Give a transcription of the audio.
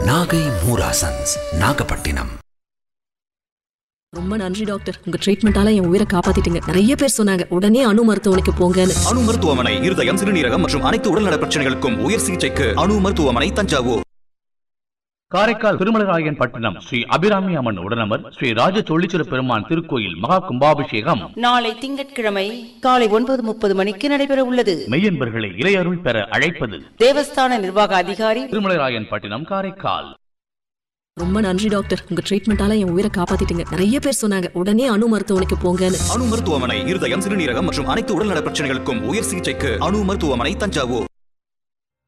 நாகை மூராசன்ஸ் நாகப்பட்டினம் ரொம்ப நன்றி டாக்டர் உங்க ட்ரீட்மெண்டால என் உயிரை காப்பாத்திட்டீங்க நிறைய பேர் சொன்னாங்க உடனே அணு மருத்துவமனைக்கு போங்கன்னு அணு மருத்துவமனை இருதயம் சிறுநீரகம் மற்றும் அனைத்து உடல்நல பிரச்சனைகளுக்கும் உயர் சிகிச்சைக்கு அணு மருத்துவமனை தஞ்சாவூர் காரைக்கால் திருமலராயன் பட்டணம் ஸ்ரீ அபிராமி அம்மன் உடனமர் ஸ்ரீ ராஜ தொழிச்சிற பெருமான் திருக்கோயில் மகா கும்பாபிஷேகம் நாளை திங்கட்கிழமை காலை ஒன்பது முப்பது மணிக்கு நடைபெற உள்ளது மெய்யன்பர்களை இறையருள் பெற அழைப்பது தேவஸ்தான நிர்வாக அதிகாரி திருமலராயன் பட்டணம் காரைக்கால் ரொம்ப நன்றி டாக்டர் உங்க ட்ரீட்மெண்டால என் உயிரை காப்பாத்திட்டீங்க நிறைய பேர் சொன்னாங்க உடனே அணு மருத்துவமனைக்கு போங்கன்னு அணு மருத்துவமனை இருதயம் சிறுநீரகம் மற்றும் அனைத்து உடல்நல பிரச்சனைகளுக்கும் உயர் சிகிச்சைக்கு அணு மருத்துவமனை தஞ்சாவூர்